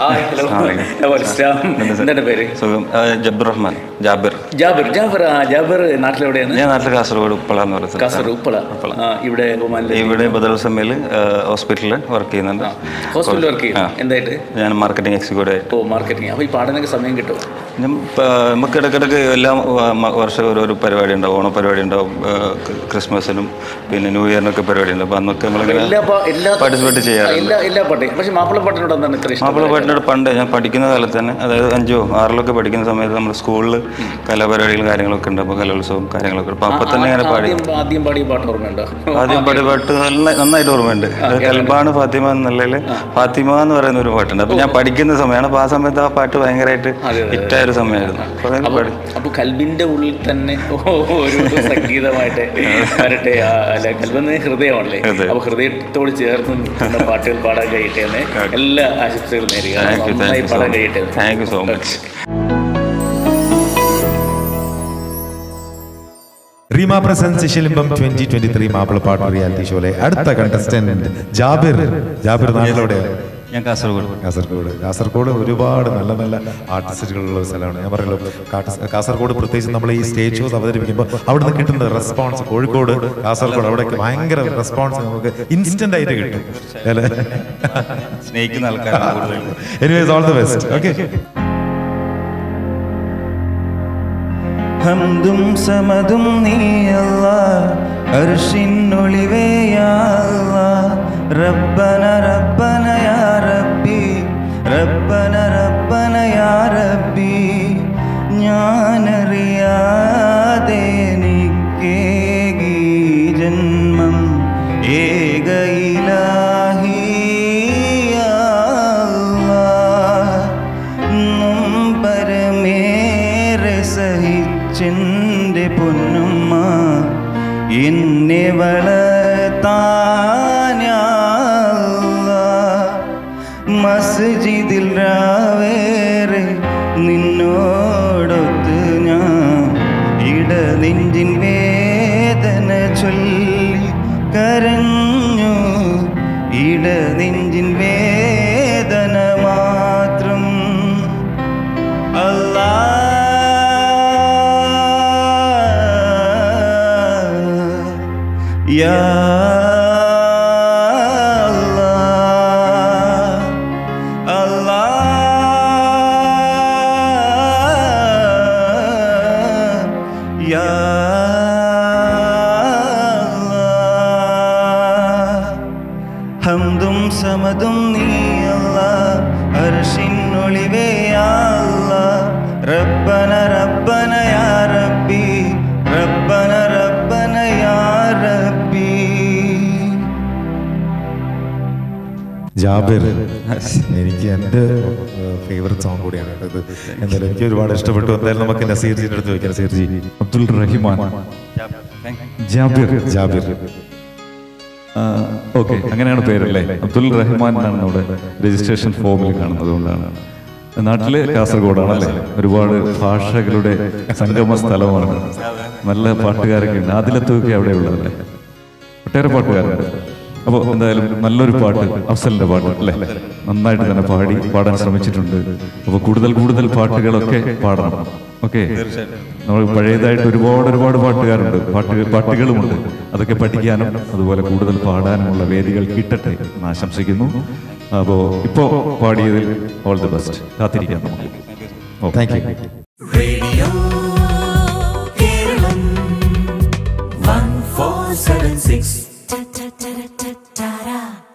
Hi hello എന്താണ് പേര് സുഖം ആ, ജബ്ബർ റഹ്മാൻ ജാബിർ ജാബിർ ജാബിർ ആ ജാബിർ നാട്ടിലെവിടെയാണ് ഞാൻ നാട്ടിൽ കാസർഗോഡ് ഉപ്പള എന്ന് പറയുന്നത് കാസർഗോഡ് ഉപ്പള ആ, ഇവിടെ ഒമാനിലെ ഇവിടെ ബദൽ സമയിൽ ഹോസ്പിറ്റലിൽ വർക്ക് ചെയ്യുന്നുണ്ട് ഹോസ്പിറ്റലിൽ വർക്ക് ചെയ്യും എന്തായിട്ട് ഞാൻ മാർക്കറ്റിംഗ് എക്സിക്യൂട്ടീവ് ആയിട്ട് ഓ മാർക്കറ്റിംഗ് അപ്പോൾ ഈ പാടാനൊക്കെ സമയം കിട്ടും ഞാൻ പ- നമുക്ക് ഇടയ്ക്കിടയ്ക്ക് എല്ലാ വ- മ- വർഷം ഓരോരോ പരിപാടി ഉണ്ടാവും ഓണപരിപാടി ഉണ്ടാവും ആ, ക്രി- ക്രിസ്മസിനും പിന്നെ ന്യൂ ഇയറിനൊക്കെ പരിപാടി ഉണ്ട് അപ്പോൾ അന്നൊക്കെ നമ്മളിങ്ങനെ എല്ലാ പാ- എല്ലാ പാർട്ടിസിപ്പേറ്റ് ചെയ്യാറുണ്ട് എല്ലാ എല്ലാ പാട്ടേയും പക്ഷേ മാപ്പിള പാട്ടിനോട് എന്താണ് ഇത്ര ഇഷ്ടം മാപ്പിള പാട്ടിനോട് പണ്ട് ഞാൻ പഠിക്കുന്ന കാലത്ത് തന്നെ അതായത് അഞ്ചോ ആറിലൊക്കെ പഠിക്കുന്ന സമയത്ത് നമ്മൾ സ്കൂളിൽ കലാപരിപാടികളും കാര്യങ്ങളൊക്കെ ഉണ്ട് അപ്പോൾ കലോത്സവം കാര്യങ്ങളൊക്കെ ഉണ്ട് അപ്പോൾ അപ്പോൾ തന്നെ ഇങ്ങനെ പാടി ആദ്യം ആദ്യം പാടിയ പാട്ട് ഓർമ്മയുണ്ടോ ആദ്യം പാടിയ പാട്ട് നല്ല നന്നായിട്ട് ഓർമ്മയുണ്ട് അത് കൽബാണ് ഫാത്തിമ എന്നുള്ളതിൽ ഫാത്തിമ എന്ന് പറയുന്ന ഒരു പാട്ടുണ്ട് അപ്പോൾ ഞാൻ പഠിക്കുന്ന സമയമാണ് അപ്പോൾ ആ സമയത്ത് ആ പാട്ട് ഭയങ്കരമായിട്ട് ഹിറ്റായ ഒരു സമയമായിരുന്നു അപ്പോൾ അങ്ങനെ പാടി അപ്പൊ കൽബിന്റെ ഉള്ളിൽ തന്നെ ഒരു സംഗീതമായിട്ട് വരട്ടെ ആ, അല്ല കൽബെന്ന് ഹൃദയമാണല്ലേ ഹൃദയം. അപ്പൊ ഹൃദയത്തോട് ചേർന്ന് നിൽക്കുന്ന പാട്ടുകൾ പാടാൻ കഴിയട്ടെ എന്ന് എല്ലാ ആശംസകളും നേരുക താങ്ക് യു നന്നായി താങ്ക് യു സോ പാടാൻ മച്ച് കഴിയട്ടെ എന്ന്. Thank you so much Reema presents ശിലിംബം ട്വന്റി ട്വന്റി ത്രീ മാപ്പിളപ്പാട്ട് റിയാലിറ്റി ഷോയിലെ അടുത്ത കണ്ടസ്റ്റന്റ് ജാബിർ ജാബിർ നാട്ടിലെവിടെയാണ് ഞാൻ കാസർഗോഡ് കാസർഗോഡ് കാസർഗോഡ് ഒരുപാട് നല്ല നല്ല ആർട്ടിസ്റ്റുകളുള്ള ഒരു സ്ഥലമാണ് ഞാൻ പറയല്ലോ കാട്ട- കാസർഗോഡ് പ്രത്യേകിച്ച് നമ്മൾ ഈ സ്റ്റേജ് ഷോസ് അവതരിപ്പിക്കുമ്പോൾ അവിടുന്ന് കിട്ടുന്ന റെസ്പോൺസ് കോഴിക്കോട് കാസർഗോഡ് അവിടെയൊക്കെ ഭയങ്കര റെസ്പോൺസ് നമുക്ക് ഇൻസ്റ്റന്റ് ആയിട്ട് കിട്ടും അല്ലേ സ്നേഹിക്കുന്ന ആൾക്കാരാണ് കൂടുതൽ anyways all the best okay ഹംദും സമതും നീയല്ല അർഷിന്നൊളിവേയല്ല റബ്ബന റബ്ബന യാ റബ്ബി റബ്ബന റബ്ബന യാ റബ്ബി ഞാനറിയാതെ എനിക്കേകി ജന്മം ഏക ഇലാഹി യാ അല്ലാഹ്. നൊമ്പരമേറെ സഹിച്ചെൻ്റെ പൊന്നുമ്മ എന്നെ വളർത്താനാ മസ്ജിദിൽ രാവേറെ നിന്നോടൊത്ത് ഞാൻ ഇടനെഞ്ചിൻ വേദന ചൊല്ലി കരഞ്ഞു ഇടനെഞ്ചിൻ വേദന മാത്രം അല്ലാ യാ അല്ലാ അല്ലാ യാ അല്ലാ ഹംദും സമതും നീയല്ല അർഷിന്നൊളിവേ അല്ല റബ്ബന റബ്ബന യാ റബ്ബി റബ്ബന റബ്ബന യാ റബ്ബി ജാബിർ എനിക്ക് എൻ്റെ ഫേവററ്റ് സോങ് കൂടിയാണ് കേട്ടോ ഇത് എന്തായാലും എനിക്ക് ഒരുപാട് ഇഷ്ടപ്പെട്ടു എന്തായാലും നമുക്ക് നസീർജിയുടെ അടുത്ത് ചോദിക്കാം നസീർജി അബ്ദുൽ റഹിമാൻ ജാബിർ ജാബിർ ഓക്കെ അങ്ങനെയാണ് പേരല്ലേ അബ്ദുൽ റഹ്മാൻ എന്നാണ് നമ്മുടെ രജിസ്ട്രേഷൻ ഫോമിൽ കാണുന്നത് കൊണ്ടാണ് നാട്ടില് കാസർഗോഡാണല്ലേ ഒരുപാട് ഭാഷകളുടെ സംഗമ സ്ഥലമാണ് നല്ല പാട്ടുകാരൊക്കെ ഉണ്ട് ആദിലത്തൊക്കെ അവിടെ ഉള്ളതല്ലേ ഒട്ടേറെ പാട്ടുകാരുണ്ട് അപ്പോൾ എന്തായാലും നല്ലൊരു പാട്ട് അഫ്സലിന്റെ പാട്ട് അല്ലേ നന്നായിട്ട് തന്നെ പാടി പാടാൻ ശ്രമിച്ചിട്ടുണ്ട് അപ്പോൾ കൂടുതൽ കൂടുതൽ പാട്ടുകളൊക്കെ പാടണം ഓക്കെ നമ്മൾ പഴയതായിട്ട് ഒരുപാട് ഒരുപാട് പാട്ടുകാരുണ്ട് പാട്ട് പാട്ടുകളുമുണ്ട് അതൊക്കെ പഠിക്കാനും അതുപോലെ കൂടുതൽ പാടാനുമുള്ള വേദികൾ കിട്ടട്ടെ എന്ന് ആശംസിക്കുന്നു അപ്പോൾ ഇപ്പോൾ പാടിയതിൽ ഓൾ ദി ബെസ്റ്റ് കാത്തിരിക്കാം നമുക്ക് ഓ താങ്ക് യു Radio Kerala 1476